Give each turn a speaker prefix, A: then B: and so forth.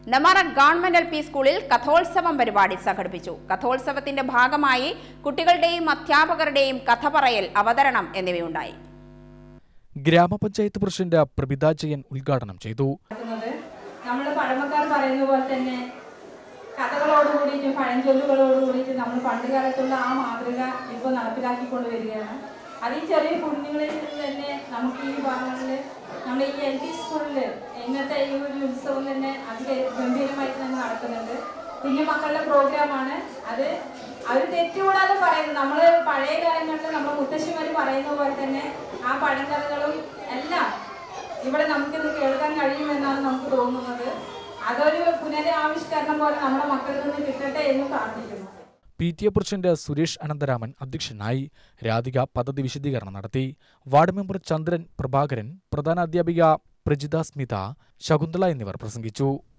A: നെമാറ government L P സ്കൂളിൽ കഥോത്സവം പരിപാടി സംഘടിപ്പിച്ചു കഥോത്സവത്തിന്റെ ഭാഗമായി കുട്ടികളുടെയും അധ്യാപകരുടെയും കഥ പറയൽ അവതരണം എന്നിവയുണ്ടായി
B: ഗ്രാമപഞ്ചായത്ത് പ്രസിഡന്റ് പ്രഭിത ജയൻ ഉദ്ഘാടനം ചെയ്തു
C: നടക്കുന്നത് നമ്മൾ പഴമക്കാർ പറയുന്ന പോലെ തന്നെ കഥകളോട് കൂടിയിട്ട് പഴഞ്ചൊല്ലുകളോട് കൂടിയിട്ട് നമ്മൾ പണ്ട് കാലത്തുള്ള ആ മാതൃക ഇപ്പോൾ നടപ്പിലാക്കിക്കൊണ്ട് വരികയാണ് അത് ഈ ചെറിയ കുഞ്ഞുങ്ങളിൽ നിന്ന് തന്നെ നമുക്ക് ഈ ഭാഗങ്ങളിൽ നമ്മൾ ഈ എൽ പി സ്കൂളിൽ ഇന്നത്തെ ഈ ഒരു ഉത്സവം തന്നെ അതിഗംഭീരമായിട്ട് തന്നെ നടക്കുന്നുണ്ട് കുഞ്ഞു മക്കളുടെ പ്രോഗ്രാമാണ് അത് അവർ തെറ്റുകൂടാതെ പറയുന്നത് നമ്മൾ പഴയ കാലങ്ങളിൽ നമ്മൾ മുത്തശ്ശിമാർ പറയുന്ന പോലെ തന്നെ ആ പഴങ്കഥകളും എല്ലാം ഇവിടെ നമുക്കിത് കേൾക്കാൻ കഴിയുമെന്നാണ് നമുക്ക് തോന്നുന്നത് അതൊരു പുനരാവിഷ്കരണം പോലെ നമ്മുടെ മക്കളിൽ നിന്ന് കിട്ടട്ടെ എന്ന് പ്രാർത്ഥിക്കുന്നു
B: P T A president Suresh Anantharaman അധ്യക്ഷനായി രാധിക പദ്ധതി വിശദീകരണം നടത്തി വാർഡ് മെമ്പർ ചന്ദ്രൻ പ്രഭാകരൻ പ്രധാന അധ്യാപിക പ്രജിത സ്മിത ശകുന്തള എന്നിവർ പ്രസംഗിച്ചു